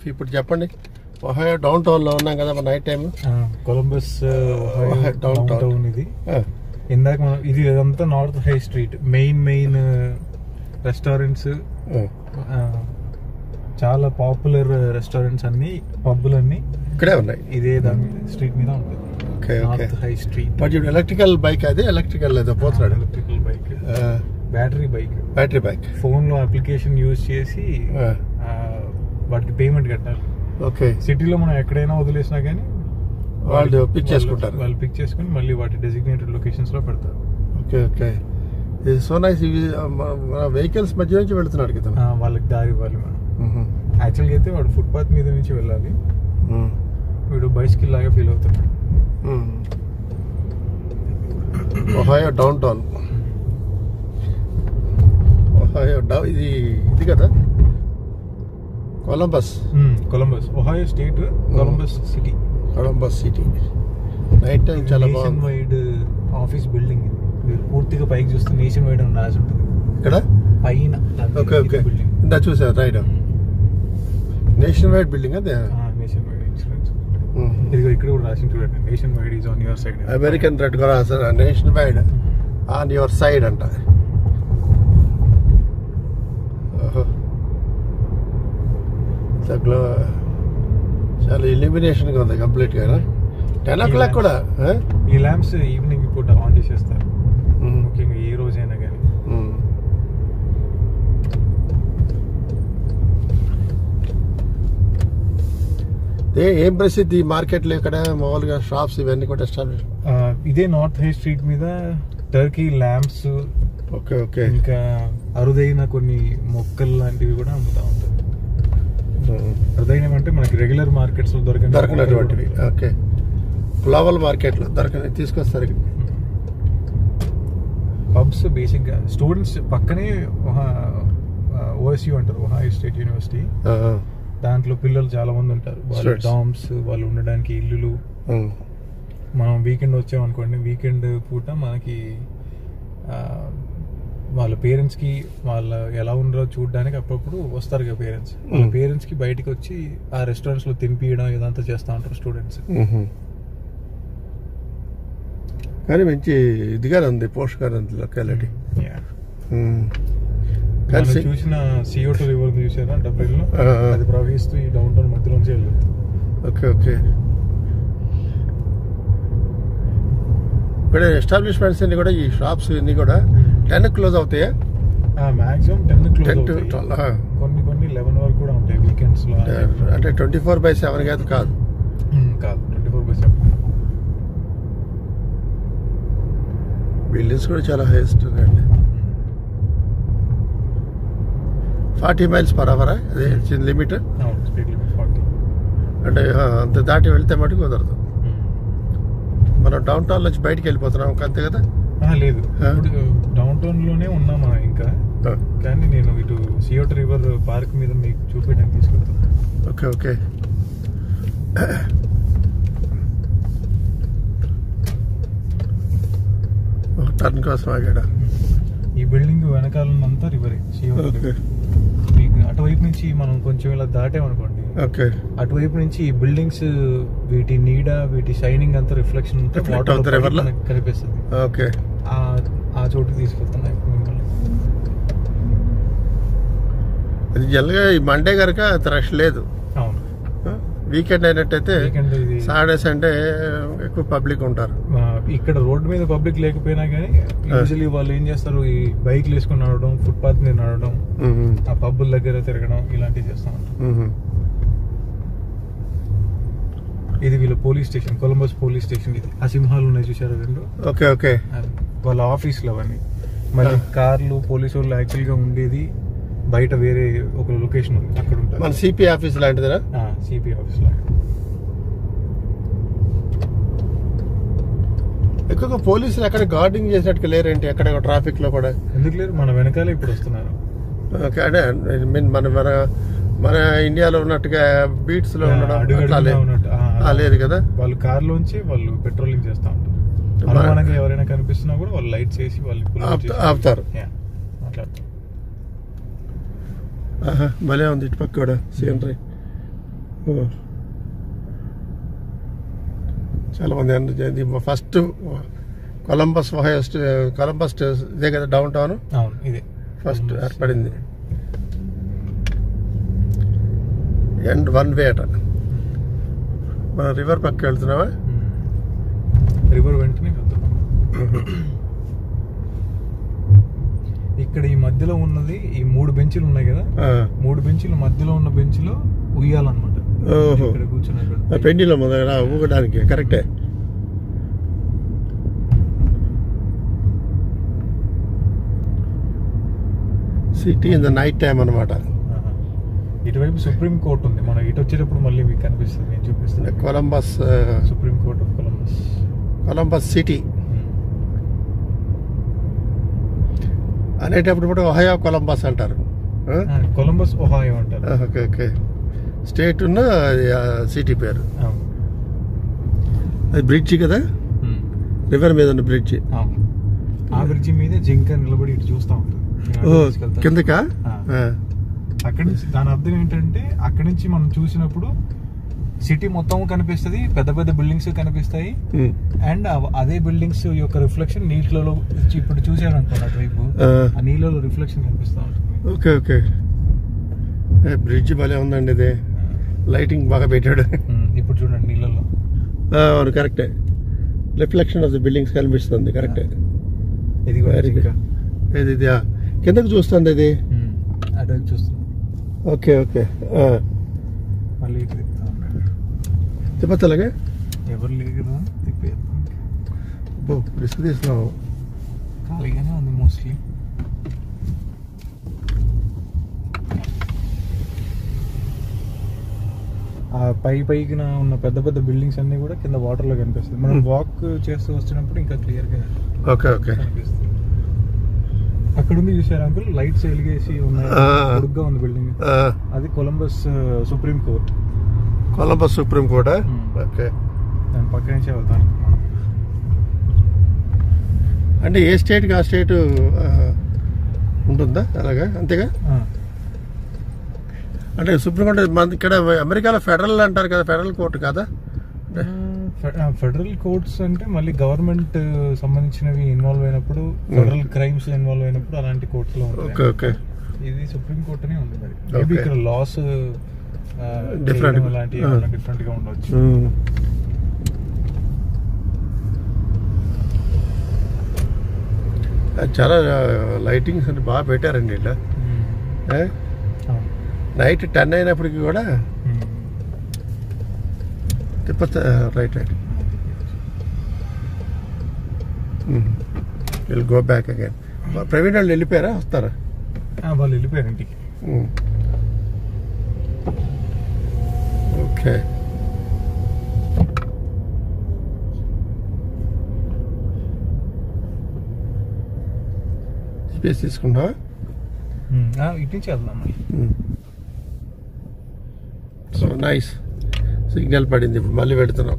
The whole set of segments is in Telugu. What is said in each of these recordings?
జెఫ్ ఇప్పుడు చెప్పండి ఒహాయో డౌన్ టౌన్ లో ఉన్నాం కదా మన night time Columbus Ohio down downtown. Town ఇది ఇందాక మనం ఇది ఇదంతా north high street main main restaurants చాలా పాపులర్ రెస్టారెంట్స్ అన్ని పబ్బులు అన్ని ఇక్కడే ఉన్నాయి ఇదే దాని స్ట్రీట్ మీద ఉంటుంది okay okay north high street but ఇప్పుడు ఎలక్ట్రికల్ బైక్ అది ఎలక్ట్రికల్ ఏదో పోతున్నాడు electrical bike battery bike battery bike phone లో అప్లికేషన్ యూజ్ చేసి ఆ, వాటికి పేమెంట్ కట్టాలి ఓకే సిటీలో మనం ఎక్కడైనా వదిలేసినా కానీ వాళ్ళు pick వాళ్ళు- చేసుకుంటారు. వాళ్ళు పిక్ చేసుకుని మళ్ళీ వాటి డెసిగ్నేటెడ్ లొకేషన్స్ లో పెడతారు ఓకే ఓకే ఇది సో నైస్ ఇవి మన వెహికల్స్ మధ్య నుంచి వెళ్తున్నాడు కదా ఆ, వాళ్ళకి దారి ఇవ్వాలి మనం యాక్చువల్గా అయితే వాడు ఫుట్పాత్ మీద నుంచి వెళ్ళాలి వీడు బైసికల్ లాగా ఫీల్ అవుతున్నాడు ఒహాయో డౌన్ టౌన్ ఒహాయో డౌ ఇది ఇది కదా Columbus Columbus Ohio state Columbus city Columbus city night time చాలా నేషన్ బాగుంది వైడ్ ఆఫీస్ బిల్డింగ్ ఇది మీరు పూర్తిగా పైకి చూస్తే నేషన్ వైడ్ అని రాసి ఉంటుంది ఇక్కడ పైన ఓకే ఓకే బిల్డింగ్ ఇందా చూసారు రైట్ నేషనల్ వైడ్ బిల్డింగ్ అదే నేషన్ వైడ్ ఇన్సూరెన్స్ ఇదిగో ఇక్కడ కూడా రాసి చూడండి nation wide is on your side American red కూడా sir national wide on your side అంట ఓహో. చాలా గ్లో- చాలా ఇల్యూమినేషన్గా ఉంది కంప్లీట్గా టెన్ ఓ క్లాక్ కూడా ఆ? ఈ ల్యాంప్స్ ఈవినింగ్ పూట ఆన్ చేసేస్తారు ఉమ్. ముఖ్యంగా ఏ రోజైనా కానీ ఉమ్. ఏ ఏం ప్రసిద్ధి మార్కెట్లో ఇక్కడ మామూలుగా షాప్స్ ఇవన్నీ కూడా ఎస్టాబ్లిష్ ఆ, ఇదే నార్త్ హై స్ట్రీట్ మీద టర్కీ ల్యాంప్స్ ఓకే ఓకే ఇంకా అరుదైన కొన్ని మొక్కలు లాంటివి కూడా అమ్ముతా ఉంటారు అరుదైనవి అంటే మనకి రెగ్యులర్ మార్కెట్స్ లో దొరకని దొరకనటువంటివి ఓకే గ్లోబల్ మార్కెట్లో దొరకని తీసుకొస్తారు ఇక్కడ. పబ్స్ బేసిక్ గా స్టూడెంట్స్ పక్కనే ఓఎస్యూ అంటారు ఒహాయో స్టేట్ యూనివర్సిటీ ఆ, ఆ. దాంట్లో పిల్లలు చాలా మంది ఉంటారు వాళ్ళు Students. డామ్స్ వాళ్ళు ఉండడానికి ఇల్లులు ఉమ్. మనం వీకెండ్ వచ్చామనుకోండి వీకెండ్ పూట మనకి ఆ, వాళ్ళ పేరెంట్స్ కి వాళ్ళ ఎలా ఉందో చూడడానికి అప్పుడప్పుడు వస్తారు కదా పేరెంట్స్ వాళ్ళ Mm. పేరెంట్స్ కి బయటకు వచ్చి ఆ రెస్టారెంట్స్ లో తినిపియడం ఇదంతా చేస్తా ఉంటారు స్టూడెంట్స్ మ్మ్. కానీ మంచి ఇదిగానే ఉంది పోషకాలు ఉంది లొకాలిటీ మనం కలిసి చూసిన సిఓ టూ రివర్ చూసారా డబ్బుల్ లో ఆ, ఆ. అది ప్రవహిస్తూ ఈ డౌన్ టౌన్ మధ్యలోంచి వెళ్ళింది ఓకే ఓకే ఇక్కడ ఎస్టాబ్లిష్మెంట్స్ అన్ని కూడా ఈ షాప్స్ అన్ని కూడా టెన్ క్లోజ్ అవుతాయా maximum ten close ten to అవుతాయి ట్వెల్వ్ కొన్ని కొన్ని లెవెన్ వరకు కూడా ఉంటాయి వీకెండ్స్ లో అంటే ట్వంటీ ఫోర్ బై సెవెన్ కాదు కాదు ఉమ్, కాదు twenty four by seven buildings కూడా చాలా హైయెస్ట్ ఉన్నాయండి ఫార్టీ మైల్స్ పర్ అవరా అదే లిమిట్ స్పీడ్ లిమిట్ ఫార్టీ అంటే ఆ, అంత దాటి వెళ్తే మటుకు కుదరదు మనం డౌన్ టౌన్ నుంచి బయటికి వెళ్ళిపోతున్నాం అంతే కదా లేదు ఆ? ఇప్పుడు డౌన్ టౌన్ లోనే ఉన్నామా ఇంకా ఆ, కానీ నేను ఇటు సియోట్ రివర్ పార్క్ మీద మీకు చూపించడానికి తీసుకెళ్తాను ఓకే ఓకే ఒక టర్న్ కోసం ఆగాడా ఈ బిల్డింగ్ వెనకాలంతా రివర్ సియోట్ ఓకే రివర్ మీకు అటువైపు నుంచి మనం కొంచెం ఇలా దాటామనుకోండి ఓకే అటువైపు నుంచి ఈ బిల్డింగ్స్ వీటి నీడ వీటి షైనింగ్ అంతా రిఫ్లెక్షన్ అంతా Reflect వాటర్ అవుతారు ఎవరిలో? కనిపిస్తుంది ఓకే ఆ ఆ చోటుకి తీసుకెళ్తున్నా ఇప్పుడు మిమ్మల్ని అది జనరల్గా ఈ మండే కనుక అంత రష్ లేదు అవును వీకెండ్ అయినట్టయితే వీకెండ్ ఇది సాటర్డే సండే ఎక్కువ పబ్లిక్ ఉంటారు ఆ, ఇక్కడ రోడ్ మీద పబ్లిక్ లేకపోయినా కానీ యూజువలీ వాళ్ళు ఏం చేస్తారు ఈ బైక్లు వేసుకుని నడవడం ఫుట్పాత్ మీద నడవడం మ్మ్. ఆ పబ్బుల దగ్గర తిరగడం ఇలాంటివి చేస్తా ఉంటారు మ్మ్. ఇది వీళ్ళ police station Columbus police station ఇది ఆ సింహాలు ఉన్నాయి చూసారా రెండు ఓకే ఓకే అది వాళ్ళ ఆఫీస్లో అవన్నీ మళ్ళీ ఆ. కార్లు పోలీసు వాళ్ళు యాక్చువల్ గా ఉండేది బయట వేరే ఒక లొకేషన్ ఉంది అక్కడ మన ఉంటారు సిపి ఆఫీస్ లాంటిదేనా సిపి ఆఫీస్ లో ఎక్కువగా పోలీసులు ఎక్కడ గార్డింగ్ చేసినట్టుగా లేరేంటి ఎక్కడ ట్రాఫిక్ లో కూడా ఎందుకు లేరు మన వెనకాలే ఇప్పుడు వస్తున్నారు ఓకే అంటే I mean మన మన మన ఇండియాలో ఉన్నట్టుగా బీట్స్ లో ఉండడం అడుగు అట్లా అడుగునా లేదు ఉన్నట్టు. ఆ, ఆ, లేదు కదా వాళ్ళు కార్లోంచి వాళ్ళు పెట్రోలింగ్ చేస్తా ఉంటారు మన- అనుమానంగా ఎవరైనా కనిపిస్తున్నా కూడా వాళ్ళు లైట్స్ వేసి వాళ్ళు pull out ఆపుతా- చేసి- ఆపుతారు. Yeah, మాట్లాడతారు ఆహా, భలే ఉంది ఇటు పక్క కూడా సీనరీ చాలా మంది అన్న- ఇది ఫస్ట్ కొలంబస్ ఒహాయో స్టే- కొలంబస్ స్టే- ఇదే కదా డౌన్ టౌన్ అవును ఇదే ఫస్ట్ ఏర్పడింది అండ్ వన్ వే అట మన రివర్ పక్క వెళ్తున్నావా రివర్ వెంటనే వెళ్తున్నాం ఇక్కడ ఈ మధ్యలో ఉన్నది ఈ మూడు బెంచీలు ఉన్నాయి కదా ఆ, మూడు బెంచీల మధ్యలో ఉన్న బెంచ్లో ఉయ్యాలన్నమాట ఓహో ఇక్కడ కూర్చున్నాడు ఆ పెండిలో మొదల ఊగడానికి కరెక్టే city in the night time అనమాట ఆహా. ఇటువైపు సుప్రీం కోర్ట్ ఉంది మనం ఇటు వచ్చేటప్పుడు మళ్ళీ మీకు కనిపిస్తుంది నేను చూపిస్తాను Columbus supreme court of Columbus Columbus city అనేటప్పుడు కూడా ఒహయో కొలంబస్ అంటారు ఆ? కొలంబస్ ఒహాయో అంటారు ఓకే ఓకే స్టేట్ ఉన్న సిటీ పేరు అవును. అది బ్రిడ్జి కదా ఉమ్. రివర్ మీద ఉన్న బ్రిడ్జి అవును. ఆ బ్రిడ్జి మీద జింక నిలబడి ఇటు చూస్తా ఉంటుంది నేను ఓ అటు తీసుకెళ్తాను. కిందకా ఆ. ఆ. అక్కడి నుంచి దాని అర్థం ఏంటంటే అక్కడి నుంచి మనం చూసినప్పుడు సిటీ మొత్తం కనిపిస్తుంది పెద్ద పెద్ద బిల్డింగ్స్ కనిపిస్తాయి ఉమ్. అండ్ అదే బిల్డింగ్స్ యొక్క రిఫ్లెక్షన్ నీటిలో ఇప్పుడు చూసాను అనుకోండి అటువైపు ఆ. ఆ నీళ్ళలో రిఫ్లెక్షన్ కనిపిస్తా ఉంటుంది ఓకే ఓకే ఏ, బ్రిడ్జ్ భలే ఉందండి ఇది లైటింగ్ బాగా పెట్టాడు ఉమ్, ఇప్పుడు చూడండి నీళ్ళలో ఆ, అవును కరెక్టే రిఫ్లెక్షన్ ఆఫ్ ది బిల్డింగ్స్ కనిపిస్తుంది కరెక్టే ఇది కూడా Very good. జింక. ఇది ఇది ఆ, కిందకు చూస్తుంది ఇది ఉమ్, అటువైపు చూస్తుంది ఓకే ఓకే ఆ. మళ్ళీ ఇటు తిప్పుతా ఉన్నాడు. తిప్పతలాగే ఎవరు లేరు కదా తిప్పేద్దాం అబ్బో రిస్క్ తీస్తున్నావు ఖాళీగానే ఉంది మోస్ట్లీ ఆ పై పైకిన ఉన్న పెద్ద పెద్ద బిల్డింగ్స్ అన్ని కూడా కింద వాటర్ లో కనిపిస్తుంది మనం Hmm. వాక్ చేస్తూ వస్తున్నప్పుడు ఇంకా క్లియర్ గా ఓకే ఓకే కనిపిస్తుంది అక్కడ ఉంది చూసారు అంకుల్ లైట్స్ వెలిగేసి ఉన్నాయి ఆ. పొడుగ్గా ఉంది బిల్డింగ్ ఆ, అది Columbus supreme court Columbus supreme కోర్టా Hmm. ఓకే దాని పక్క నుంచే వెళ్తాను మనం అంటే ఏ స్టేట్కి ఆ స్టేట్ ఉంటుందా అలాగా అంతేగా ఆ. అంటే సుప్రీం కోర్టు మన ఇక్కడ అమెరికాలో ఫెడరల్ అంటారు కదా ఫెడరల్ కోర్టు కదా ఫె- ఆ, ఫెడరల్ కోర్ట్స్ అంటే మళ్ళీ గవర్నమెంట్ సంబంధించినవి ఇన్వాల్వ్ అయినప్పుడు ఫెడరల్ క్రైమ్స్ ఇన్వాల్వ్ అయినప్పుడు అలాంటి కోర్ట్స్ లో ఓకే ఉంటాయి ఓకే ఇది సుప్రీం కోర్ట్ అనే ఉంది మరి మేబీ Okay. ఇక్కడ లాస్ Different. అలాంటి Ah. డిఫరెంట్ గా ఉండొచ్చు మ్మ్. అది చాలా లైటింగ్స్ అంటే బాగా పెట్టారండి ఇలా మ్మ్. అవును. నైట్ టెన్ అయినప్పటికీ కూడా మ్మ్. తిప్ప right right will go back again Praveen వాళ్ళు వెళ్ళిపోయారా వస్తారా ఆ, వాళ్ళు వెళ్ళిపోయారు ఇంటికి ఓకే స్పేస్ తీసుకున్నావా మ్మ్. ఆ, ఇటు నుంచి వెళ్దాం మళ్ళీ సో నైస్ సిగ్నల్ పడింది ఇప్పుడు మళ్ళీ పెడుతున్నాం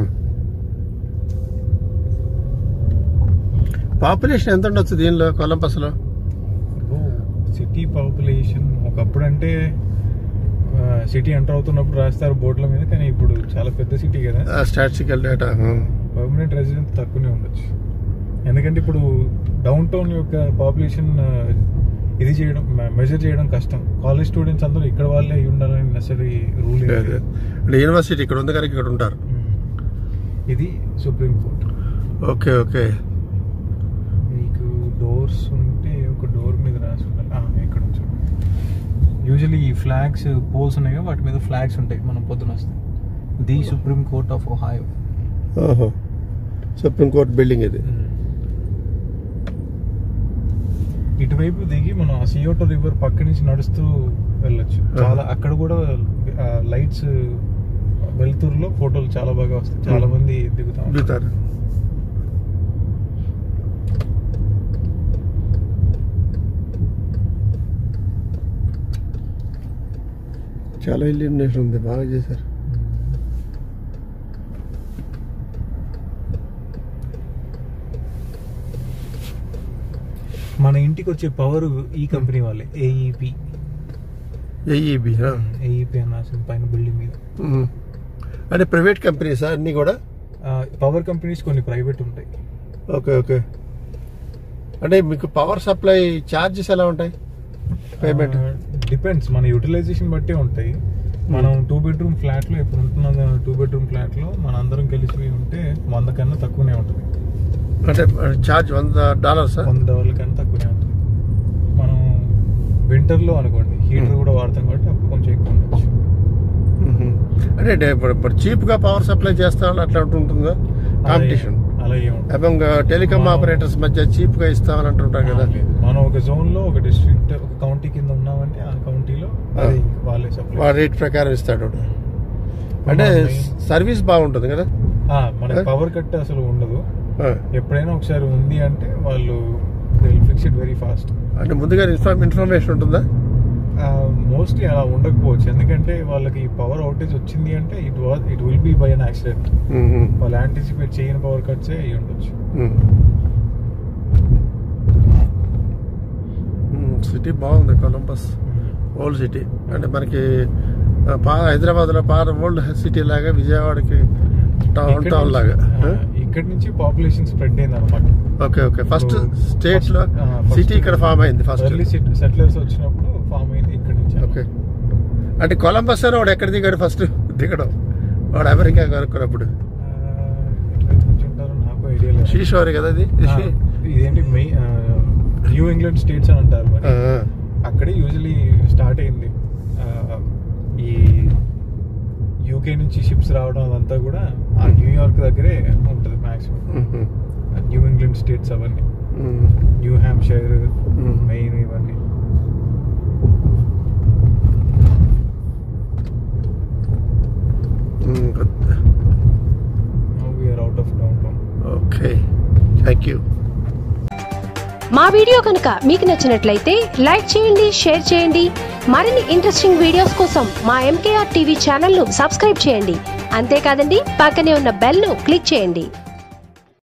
పాపులేషన్ ఎంత ఉండొచ్చు దీనిలో కొలంబస్లో సిటీ పాపులేషన్ ఒకప్పుడు అంటే సిటీ ఎంటర్ అవుతున్నప్పుడు రాస్తారు బోర్డుల మీద కానీ ఇప్పుడు చాలా పెద్ద సిటీ కదా స్టాటిస్టికల్ డేటా పర్మనెంట్ రెసిడెంట్ తక్కువనే ఉండొచ్చు ఎందుకంటే ఇప్పుడు డౌన్ టౌన్ యొక్క పాపులేషన్ ఇది చేయడం మెజర్ చేయడం కష్టం కాలేజ్ స్టూడెంట్స్ అందరూ ఇక్కడ వాళ్ళే అయి ఉండాలని నెసరీ రూల్ అంటే యూనివర్సిటీ ఇక్కడ ఉంది కనుక ఇక్కడ ఉంటారు ఇది సుప్రీం కోర్ట్ ఓకే ఓకే మీకు డోర్స్ ఉంటే ఒక డోర్ మీద రాసి ఉండాలి ఆ, ఇక్కడ ఉంచండి యూజువల్లీ ఈ ఫ్లాగ్స్ పోల్స్ ఉన్నాయి కదా వాటి మీద ఫ్లాగ్స్ ఉంటాయి మనం పొద్దున వస్తాయి the supreme court of Ohio ఓహో సుప్రీం కోర్ట్ బిల్డింగ్ ఇది ఇటువైపు దిగి మనం ఆ సియోటో రివర్ పక్క నుంచి నడుస్తూ వెళ్ళొచ్చు చాలా అక్కడ కూడా లైట్స్ వెలుతురులో ఫోటోలు చాలా బాగా వస్తాయి చాలా మంది దిగుతా ఉంటారు. దిగుతారు చాలా ఇల్యూమినేషన్ ఉంది బాగా చేశారు మన ఇంటికి వచ్చే పవర్ ఈ కంపెనీ వాళ్ళే ఏఈపి ఏఈబి ఏఈపీ అని రాసింది పైన బిల్డింగ్ మీద అంటే ప్రైవేట్ కంపెనీసా అన్నీ కూడా పవర్ కంపెనీస్ కొన్ని ప్రైవేట్ ఉంటాయి ఓకే ఓకే అంటే మీకు పవర్ సప్లై ఛార్జెస్ ఎలా ఉంటాయి పేమెంట్ డిపెండ్స్ మన యూటిలైజేషన్ బట్టే ఉంటాయి మనం టూ బెడ్రూమ్ ఫ్లాట్ లో ఇప్పుడు ఉంటున్న టూ బెడ్రూమ్ ఫ్లాట్ లో మన అందరం కలిసి ఉంటే వంద కన్నా తక్కువనే ఉంటుంది అంటే ఛార్జ్ వంద డాలర్సా వంద డాలర్ల కన్నా తక్కువనే ఉంటుంది మనం వింటర్ లో అనుకోండి హీటర్ కూడా వాడతాం కాబట్టి అప్పుడు కొంచెం ఎక్కువ ఉండొచ్చు అంటే డే- ఇప్పుడు ఇప్పుడు చీప్గా పవర్ సప్లై చేస్తామని అట్లా ఉంటుందా కాంపిటీషన్ అలా ఏముంటుంది అప్పుడు టెలికామ్ మనం- ఆపరేటర్స్ మధ్య చీప్గా ఇస్తామని అంటుంటారు కదా లేదు. మనం ఒక జోన్ లో ఒక డిస్ట్రిక్ట్ ఒక కౌంటీ కింద ఉన్నామంటే ఆ కౌంటీలో అది వాళ్ళే సప్లై వాడు రేట్ ప్రకారం ఇస్తాడు అంటే సర్వీస్ బాగుంటుంది కదా మనకి పవర్ కట్ అసలు ఉండదు ఆ. ఎప్పుడైనా ఒకసారి ఉంది అంటే వాళ్ళు ఫిక్స్ ఇట్ వెరీ ఫాస్ట్ అంటే ముందుగా ఇన్ఫార్మ్ ఇన్ఫర్మేషన్ ఉంటుందా మోస్ట్లీ అలా ఉండకపోవచ్చు ఎందుకంటే వాళ్ళకి పవర్ అవుటేజ్ వచ్చింది అంటే it was it will be by an accident మ్మ్. వాళ్ళు యాంటిసిపేట్ చేయని పవర్ కట్సే అయ్యి ఉండొచ్చు మ్మ్. మ్మ్. సిటీ బాగుంది కొలంబస్ ఓల్డ్ సిటీ అంటే మనకి ఆ, పా హైదరాబాద్లో పాత ఓల్డ్ సిటీ లాగా విజయవాడకి టౌన్ ఇక్కడ టౌన్ నుంచి- లాగా ఆ, ఇక్కడ నుంచి పాపులేషన్ స్ప్రెడ్ అయింది అనమాట ఓకే ఓకే ఫస్ట్ ఇప్పుడు స్టేట్ లో first- ఆ, first సిటీ ఇక్కడ ఫామ్ అయింది ఫస్ట్ ఎర్లీ సెటిలర్స్ వచ్చినప్పుడు ఫామ్ అయింది ఇక్కడ నుంచి ఓకే అంటే కొలంబస్ అని వాడు ఎక్కడ దిగాడు ఫస్ట్ దిగడం వాడు అమెరికా కనుక్కున్నప్పుడు ఆ, ఎట్లా కూర్చుంటారో నాకు ఐడియా లేదు శ్రీశోరి కదా అది ఆ, ఇదేంటి మెయిన్ న్యూ ఇంగ్లాండ్ స్టేట్స్ అని అంటారు మరి ఆ, అక్కడే యూజువలీ స్టార్ట్ అయింది ఆ, ఈ యూకే నుంచి షిప్స్ రావడం అదంతా కూడా ఆ న్యూయార్క్ దగ్గరే ఉంటుంది మాక్సిమం మ్మ్. న్యూ ఇంగ్లాండ్ స్టేట్స్ అవన్నీ మ్మ్. న్యూ హ్యాంప్షైర్ మ్మ్. మెయిన్ ఇవన్నీ మ్మ్. Good. Now we're out of downtown okay thank you మా వీడియో కనుక మీకు నచ్చినట్లయితే లైక్ చేయండి షేర్ చేయండి మరిన్ని ఇంట్రెస్టింగ్ వీడియోస్ కోసం మా ఎంకేఆర్ టీవీ ఛానల్ను సబ్స్క్రైబ్ చేయండి అంతేకాదండి పక్కనే ఉన్న బెల్ను క్లిక్ చేయండి